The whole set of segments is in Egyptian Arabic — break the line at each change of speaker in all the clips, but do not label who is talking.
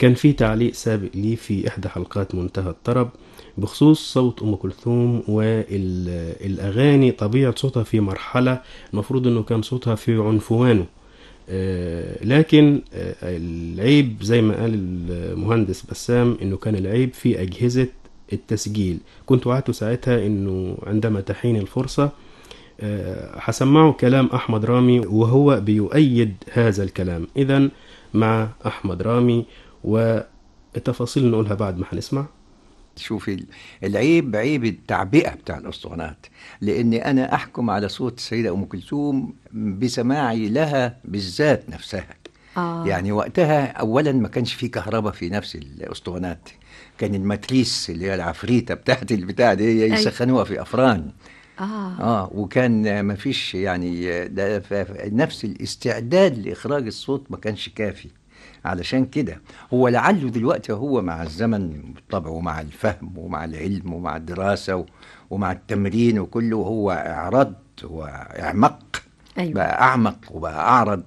كان في تعليق سابق لي في إحدى حلقات منتهى الطرب بخصوص صوت أم كلثوم والأغاني طبيعة صوتها في مرحلة المفروض أنه كان صوتها في عنفوانه آه، لكن آه، العيب زي ما قال المهندس بسام انه كان العيب في اجهزه التسجيل كنت وعدت ساعتها انه عندما تحين الفرصه آه، هسمعه كلام احمد رامي وهو بيؤيد هذا الكلام اذا مع احمد رامي والتفاصيل نقولها بعد ما هنسمع
شوفي العيب عيب التعبئة بتاع الأسطوانات لأني أنا أحكم على صوت السيدة أم كلثوم بسماعي لها بالذات نفسها
آه.
يعني وقتها أولا ما كانش في كهرباء في نفس الأسطوانات كان الماتريس اللي هي العفريتة بتاعت البتاع دي
أيوة.
يسخنوها في أفران
اه
اه وكان ما فيش يعني ده ف- ف- نفس الاستعداد لاخراج الصوت ما كانش كافي علشان كده هو لعله دلوقتي هو مع الزمن بالطبع ومع الفهم ومع العلم ومع الدراسه و- ومع التمرين وكله هو اعرض واعمق
ايوه
بقى اعمق وبقى اعرض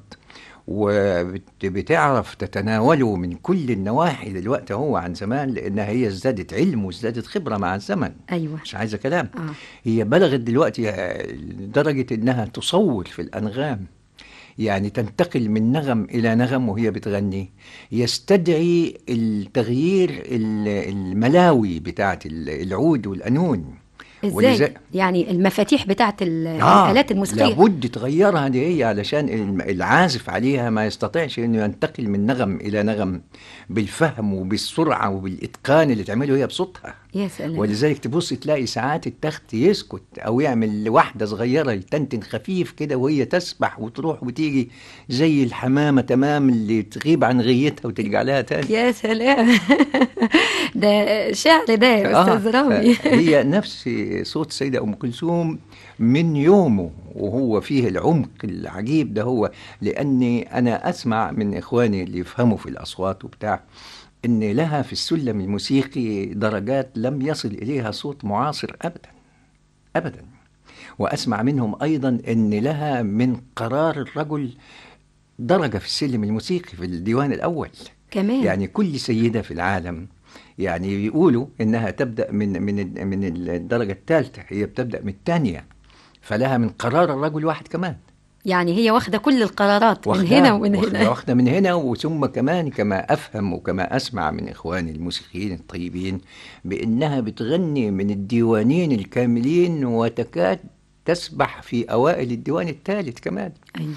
وبتعرف تتناوله من كل النواحي دلوقتي هو عن زمان لانها هي ازدادت علم وازدادت خبره مع الزمن
ايوه
مش عايزه كلام
اه
هي بلغت دلوقتي لدرجة إنها تصور في الأنغام يعني تنتقل من نغم إلى نغم وهي بتغني يستدعي التغيير ال- الملاوي بتاعت ال- العود والقانون
ازاي
ولذا-
يعني المفاتيح بتاعت ال-
آه
الالات الموسيقيه
لابد تغيرها دي هي علشان الم- العازف عليها ما يستطيعش انه ينتقل من نغم الى نغم بالفهم وبالسرعه وبالاتقان اللي تعمله هي بصوتها
يا سلام
ولذلك تبص تلاقي ساعات التخت يسكت او يعمل واحده صغيره يتنتن خفيف كده وهي تسبح وتروح وتيجي زي الحمامه تمام اللي تغيب عن غيتها وترجع لها تاني
يا سلام ده شعر ده يا استاذ رامي
هي نفس صوت السيدة أم كلثوم من يومه وهو فيه العمق العجيب ده هو لأني أنا أسمع من إخواني اللي يفهموا في الأصوات وبتاع إن لها في السلم الموسيقي درجات لم يصل إليها صوت معاصر أبدا أبدا وأسمع منهم أيضا إن لها من قرار الرجل درجة في السلم الموسيقي في الديوان الأول
كمان
يعني كل سيدة في العالم يعني بيقولوا انها تبدا من من من الدرجه الثالثه هي بتبدا من الثانيه فلها من قرار الرجل واحد كمان
يعني هي واخده كل القرارات من
واخدة-
هنا ومن
واخدة-
هنا
واخدة من هنا وثم كمان كما افهم وكما اسمع من اخواني الموسيقيين الطيبين بانها بتغني من الديوانين الكاملين وتكاد تسبح في اوائل الديوان الثالث كمان
ايوه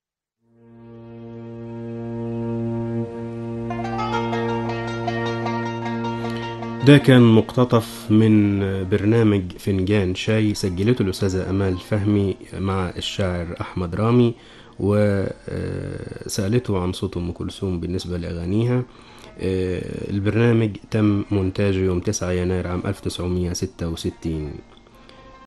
ده كان مقتطف من برنامج فنجان شاي سجلته الأستاذة أمال فهمي مع الشاعر أحمد رامي وسألته عن صوت أم كلثوم بالنسبة لأغانيها آه، البرنامج تم مونتاجه يوم 9 يناير عام 1966